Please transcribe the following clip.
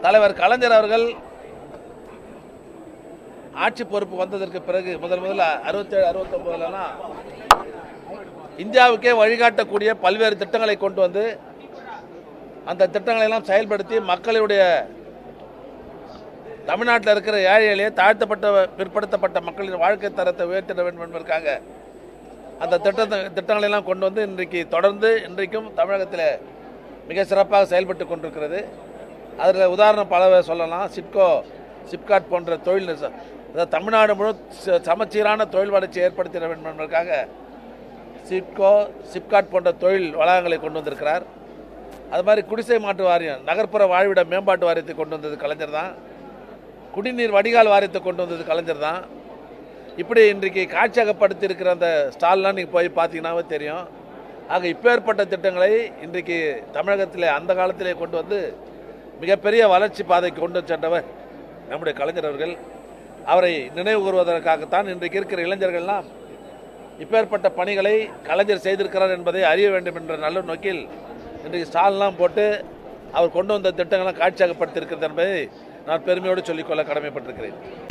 தலைவர் கலைஞர் அவர்கள் ஆட்சி பொறுப்பு வந்ததற்கு பிறகு முதல் முதல்ல அறுபத்தேழு அறுபத்தொம்போதுலலாம் இந்தியாவுக்கே வழிகாட்டக்கூடிய பல்வேறு திட்டங்களை கொண்டு வந்து அந்த திட்டங்களை எல்லாம் செயல்படுத்தி மக்களுடைய தமிழ்நாட்டில் இருக்கிற ஏழை எளிய தாழ்த்தப்பட்ட பிற்படுத்தப்பட்ட மக்களின் வாழ்க்கை தரத்தை உயர்த்திட வேண்டும் என்பதற்காக அந்த திட்டத்தை திட்டங்களை எல்லாம் கொண்டு வந்து இன்றைக்கு தொடர்ந்து இன்றைக்கும் தமிழகத்தில் மிக சிறப்பாக செயல்பட்டு கொண்டிருக்கிறது அதில் உதாரணம் பல சொல்லலாம் சிப்கோ சிப்காட் போன்ற தொழில் நிறுவ- அதாவது தமிழ்நாடு முழு ச- சமச்சீரான தொழில் வளர்ச்சி ஏற்படுத்திட வேண்டும் என்பதற்காக சிப்கோ சிப்காட் போன்ற தொழில் வளாகங்களை கொண்டு வந்திருக்கிறார் அது மாதிரி குடிசை மாற்று வாரியம் நகர்ப்புற வாழ்விட மேம்பாட்டு வாரியத்தை கொண்டு வந்தது கலைஞர் தான் குடிநீர் வடிகால் வாரியத்தை கொண்டு வந்தது கலைஞர் தான் இப்படி இன்றைக்கு காட்சியகப்படுத்தி இருக்கிற அந்த ஸ்டால்லாம் நீங்கள் போய் பார்த்தீங்கன்னாவே தெரியும் ஆக இப்பேற்பட்ட திட்டங்களை இன்றைக்கு தமிழகத்தில் அந்த காலத்திலே கொண்டு வந்து மிகப்பெரிய வளர்ச்சி பாதைக்கு கொண்டு சென்றவர் நம்முடைய கலைஞர் அவர்கள் அவரை நினைவு கூறுவதற்காகத்தான் இன்றைக்கு இருக்கிற இளைஞர்கள்லாம் இப்பேற்பட்ட பணிகளை கலைஞர் செய்திருக்கிறார் என்பதை அறிய வேண்டும் என்ற நல்ல நோக்கில் இன்றைக்கு ஸ்டால்லாம் போட்டு அவர் கொண்டு வந்த திட்டங்கள்லாம் காட்சியாகப்படுத்தியிருக்கிறது என்பதை நான் பெருமையோடு சொல்லிக்கொள்ள கடமைப்பட்டிருக்கிறேன்